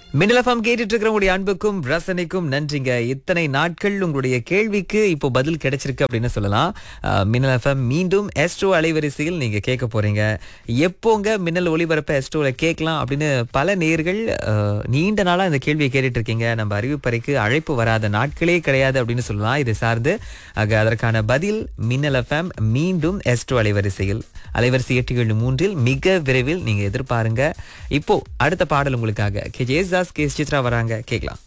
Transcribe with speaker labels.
Speaker 1: மின்னலஃபம் கேட்டுட்டு இருக்கிற உங்களுடைய அன்புக்கும் ரசனைக்கும் நன்றிங்க இத்தனை நாட்கள் உங்களுடைய கேள்விக்கு இப்போ பதில் கிடைச்சிருக்கு அப்படின்னு சொல்லலாம் அஹ், மின்னல் எஃப்எம் மீண்டும் எஸ்ட்ரோ அலைவரிசையில் நீங்க கேட்க போறீங்க எப்போங்க மின்னல் ஒளிபரப்ப எஸ்ட்ரோல கேட்கலாம் அப்படின்னு பல நேர்கள் அஹ், நீண்ட நாளா இந்த கேள்வியை கேட்டுட்டு இருக்கீங்க நம்ம அறிவிப்பறைக்கு அழைப்பு வராத நாட்களே கிடையாது அப்படின்னு சொல்லலாம் இது சார்ந்து ஆக அதற்கான பதில் மின்னல் எஃப்எம் மீண்டும் எஸ்ட்ரோ அலைவரிசையில் அலைவரிசை எட்டு ஏழு மூன்றில் மிக விரைவில் நீங்க எதிர்பாருங்க இப்போ அடுத்த பாடல் உங்களுக்காக கே ஜேசுதாஸ் கே சித்ரா வராங்க கேட்கலாம்